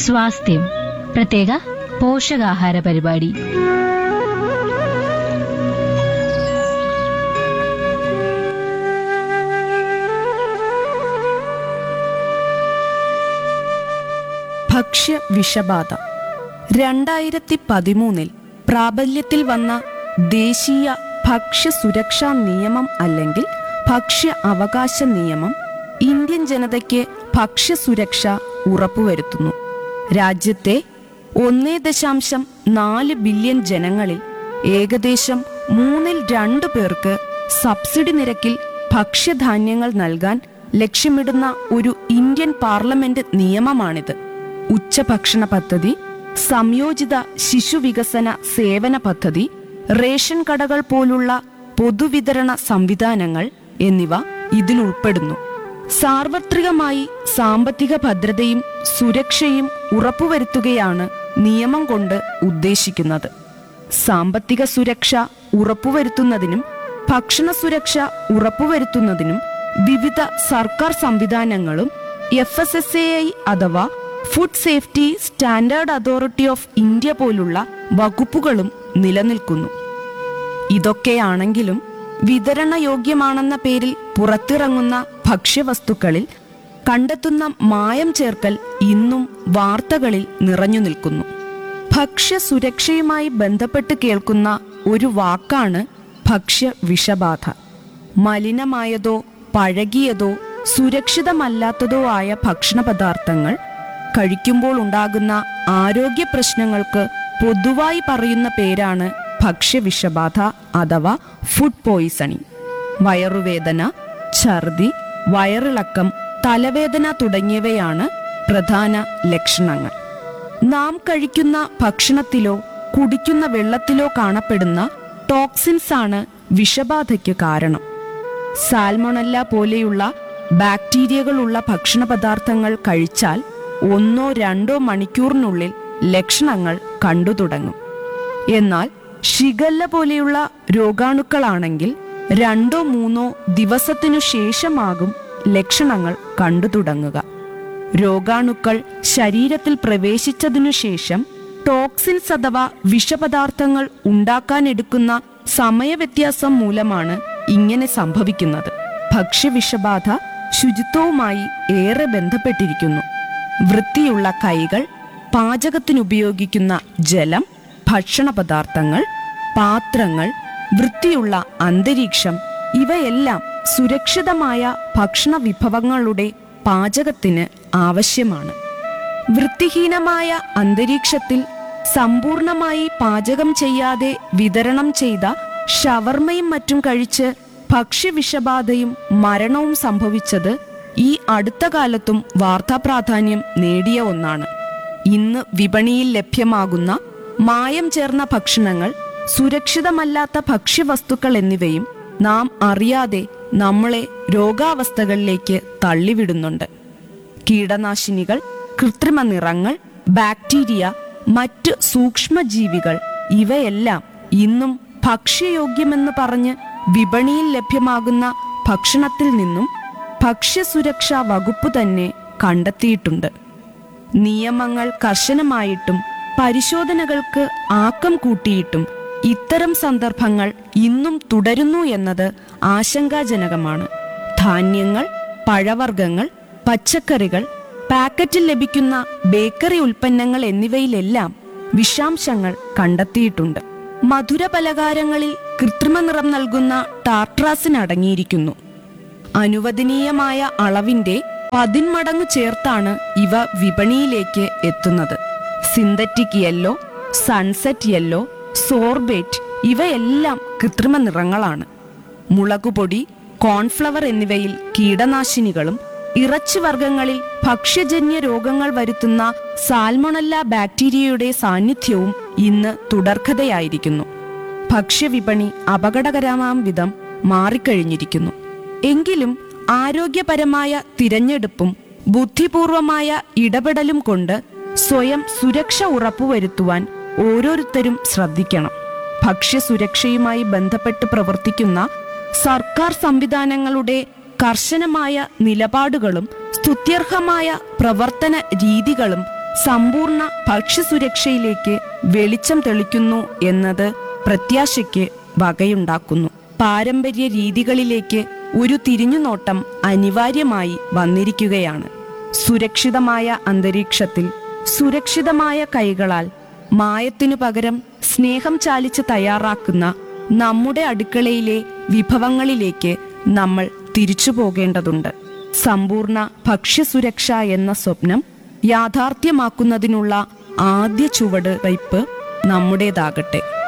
സ്വാസ്ഥ്യം പ്രത്യേക പോഷകാഹാര പരിപാടി ഭക്ഷ്യ വിഷബാധ രണ്ടായിരത്തി പതിമൂന്നിൽ പ്രാബല്യത്തിൽ വന്ന ദേശീയ ഭക്ഷ്യ സുരക്ഷാ നിയമം അല്ലെങ്കിൽ ഭക്ഷ്യ അവകാശ നിയമം ഇന്ത്യൻ ജനതയ്ക്ക് ഭക്ഷ്യസുരക്ഷ ഉറപ്പുവരുത്തുന്നു രാജ്യത്തെ ഒന്നേ ദശാംശം നാല് ബില്യൺ ജനങ്ങളിൽ ഏകദേശം മൂന്നിൽ രണ്ടു പേർക്ക് സബ്സിഡി നിരക്കിൽ ഭക്ഷ്യധാന്യങ്ങൾ നൽകാൻ ലക്ഷ്യമിടുന്ന ഒരു ഇന്ത്യൻ പാർലമെന്റ് നിയമമാണിത് ഉച്ചഭക്ഷണ പദ്ധതി സംയോജിത ശിശുവികസന സേവന പദ്ധതി റേഷൻ കടകൾ പോലുള്ള പൊതുവിതരണ സംവിധാനങ്ങൾ എന്നിവ ഇതിലുൾപ്പെടുന്നു സാർവത്രികമായി സാമ്പത്തിക ഭദ്രതയും സുരക്ഷയും ഉറപ്പുവരുത്തുകയാണ് നിയമം കൊണ്ട് ഉദ്ദേശിക്കുന്നത് സാമ്പത്തിക സുരക്ഷ ഉറപ്പുവരുത്തുന്നതിനും ഭക്ഷണ സുരക്ഷ ഉറപ്പുവരുത്തുന്നതിനും വിവിധ സർക്കാർ സംവിധാനങ്ങളും F S S A I അഥവാ food safety standard authority of India പോലുള്ള വകുപ്പുകളും നിലനിൽക്കുന്നു ഇതൊക്കെയാണെങ്കിലും വിതരണ യോഗ്യമാണെന്ന പേരിൽ പുറത്തിറങ്ങുന്ന ഭക്ഷ്യവസ്തുക്കളിൽ കണ്ടെത്തുന്ന മായം ചേർക്കൽ ഇന്നും വാർത്തകളിൽ നിറഞ്ഞു നിൽക്കുന്നു ഭക്ഷ്യസുരക്ഷയുമായി ബന്ധപ്പെട്ട് കേൾക്കുന്ന ഒരു വാക്കാണ് ഭക്ഷ്യ വിഷബാധ മലിനമായതോ പഴകിയതോ സുരക്ഷിതമല്ലാത്തതോ ആയ ഭക്ഷണ പദാർത്ഥങ്ങൾ കഴിക്കുമ്പോൾ ഉണ്ടാകുന്ന ആരോഗ്യ പ്രശ്നങ്ങൾക്ക് പൊതുവായി പറയുന്ന പേരാണ് ഭക്ഷ്യവിഷബാധ അഥവാ ഫുഡ് പോയിസണിങ് വയറുവേദന ഛർദി വയറിളക്കം തലവേദന തുടങ്ങിയവയാണ് പ്രധാന ലക്ഷണങ്ങൾ നാം കഴിക്കുന്ന ഭക്ഷണത്തിലോ കുടിക്കുന്ന വെള്ളത്തിലോ കാണപ്പെടുന്ന ടോക്സിൻസ് ആണ് വിഷബാധയ്ക്ക് കാരണം സാൽമൊണല്ല പോലെയുള്ള ബാക്ടീരിയകളുള്ള ഭക്ഷണ പദാർത്ഥങ്ങൾ കഴിച്ചാൽ ഒന്നോ രണ്ടോ മണിക്കൂറിനുള്ളിൽ ലക്ഷണങ്ങൾ കണ്ടു തുടങ്ങും എന്നാൽ ഷിഗല്ല പോലെയുള്ള രോഗാണുക്കളാണെങ്കിൽ രണ്ടോ മൂന്നോ ദിവസത്തിനു ശേഷമാകും ലക്ഷണങ്ങൾ കണ്ടു തുടങ്ങുക രോഗാണുക്കൾ ശരീരത്തിൽ പ്രവേശിച്ചതിനു ശേഷം ടോക്സിൻസ് അഥവാ വിഷപദാർത്ഥങ്ങൾ ഉണ്ടാക്കാനെടുക്കുന്ന സമയവ്യത്യാസം മൂലമാണ് ഇങ്ങനെ സംഭവിക്കുന്നത് ഭക്ഷ്യവിഷബാധ ശുചിത്വവുമായി ഏറെ ബന്ധപ്പെട്ടിരിക്കുന്നു വൃത്തിയുള്ള കൈകൾ പാചകത്തിനുപയോഗിക്കുന്ന ജലം ഭക്ഷണ പദാർത്ഥങ്ങൾ പാത്രങ്ങൾ വൃത്തിയുള്ള അന്തരീക്ഷം ഇവയെല്ലാം സുരക്ഷിതമായ ഭക്ഷണ വിഭവങ്ങളുടെ പാചകത്തിന് ആവശ്യമാണ് വൃത്തിഹീനമായ അന്തരീക്ഷത്തിൽ സമ്പൂർണമായി പാചകം ചെയ്യാതെ വിതരണം ചെയ്ത ഷവർമയും മറ്റും കഴിച്ച് ഭക്ഷ്യവിഷബാധയും മരണവും സംഭവിച്ചത് ഈ അടുത്ത കാലത്തും വാർത്താ പ്രാധാന്യം നേടിയ ഒന്നാണ് ഇന്ന് വിപണിയിൽ ലഭ്യമാകുന്ന മായം ചേർന്ന ഭക്ഷണങ്ങൾ സുരക്ഷിതമല്ലാത്ത ഭക്ഷ്യവസ്തുക്കൾ എന്നിവയും നാം അറിയാതെ നമ്മളെ രോഗാവസ്ഥകളിലേക്ക് തള്ളിവിടുന്നുണ്ട് കീടനാശിനികൾ കൃത്രിമ നിറങ്ങൾ ബാക്ടീരിയ മറ്റ് സൂക്ഷ്മജീവികൾ ഇവയെല്ലാം ഇന്നും ഭക്ഷ്യയോഗ്യമെന്ന് പറഞ്ഞ് വിപണിയിൽ ലഭ്യമാകുന്ന ഭക്ഷണത്തിൽ നിന്നും ഭക്ഷ്യസുരക്ഷാ വകുപ്പ് തന്നെ കണ്ടെത്തിയിട്ടുണ്ട് നിയമങ്ങൾ കർശനമായിട്ടും പരിശോധനകൾക്ക് ആക്കം കൂട്ടിയിട്ടും ഇത്തരം സന്ദർഭങ്ങൾ ഇന്നും തുടരുന്നു എന്നത് ആശങ്കാജനകമാണ് ധാന്യങ്ങൾ പഴവർഗ്ഗങ്ങൾ പച്ചക്കറികൾ പാക്കറ്റിൽ ലഭിക്കുന്ന ബേക്കറി ഉൽപ്പന്നങ്ങൾ എന്നിവയിലെല്ലാം വിഷാംശങ്ങൾ കണ്ടെത്തിയിട്ടുണ്ട് മധുര പലഹാരങ്ങളിൽ കൃത്രിമ നിറം നൽകുന്ന ടാർട്രാസിൻ അടങ്ങിയിരിക്കുന്നു അനുവദനീയമായ അളവിന്റെ പതിന്മടങ്ങ് ചേർത്താണ് ഇവ വിപണിയിലേക്ക് എത്തുന്നത് synthetic yellow sunset yellow sorbate ഇവയെല്ലാം കൃത്രിമ നിറങ്ങളാണ് മുളകുപൊടി കോൺഫ്ലവർ എന്നിവയിൽ കീടനാശിനികളും ഇറച്ചി വർഗ്ഗങ്ങളിൽ ഭക്ഷ്യജന്യ രോഗങ്ങൾ വരുത്തുന്ന സാൽമൊണല്ല ബാക്ടീരിയയുടെ സാന്നിധ്യവും ഇന്ന് തുടർക്കഥയായിരിക്കുന്നു ഭക്ഷ്യവിപണി അപകടകരമാം വിധം മാറിക്കഴിഞ്ഞിരിക്കുന്നു എങ്കിലും ആരോഗ്യപരമായ തിരഞ്ഞെടുപ്പും ബുദ്ധിപൂർവമായ ഇടപെടലും കൊണ്ട് സ്വയം സുരക്ഷ ഉറപ്പുവരുത്തുവാൻ ഓരോരുത്തരും ശ്രദ്ധിക്കണം ഭക്ഷ്യസുരക്ഷയുമായി ബന്ധപ്പെട്ട് പ്രവർത്തിക്കുന്ന സർക്കാർ സംവിധാനങ്ങളുടെ കർശനമായ നിലപാടുകളും സ്തുത്യർഹമായ പ്രവർത്തന രീതികളും സമ്പൂർണ്ണ ഭക്ഷ്യസുരക്ഷയിലേക്ക് വെളിച്ചം തെളിക്കുന്നു എന്നത് പ്രത്യാശയ്ക്ക് വകയുണ്ടാക്കുന്നു പാരമ്പര്യ രീതികളിലേക്ക് ഒരു തിരിഞ്ഞുനോട്ടം അനിവാര്യമായി വന്നിരിക്കുകയാണ് സുരക്ഷിതമായ അന്തരീക്ഷത്തിൽ സുരക്ഷിതമായ കൈകളാൽ മായത്തിനു പകരം സ്നേഹം ചാലിച്ച് തയ്യാറാക്കുന്ന നമ്മുടെ അടുക്കളയിലെ വിഭവങ്ങളിലേക്ക് നമ്മൾ തിരിച്ചു പോകേണ്ടതുണ്ട് സമ്പൂർണ്ണ ഭക്ഷ്യസുരക്ഷ എന്ന സ്വപ്നം യാഥാർത്ഥ്യമാക്കുന്നതിനുള്ള ആദ്യ ചുവട് വയ്പ് നമ്മുടേതാകട്ടെ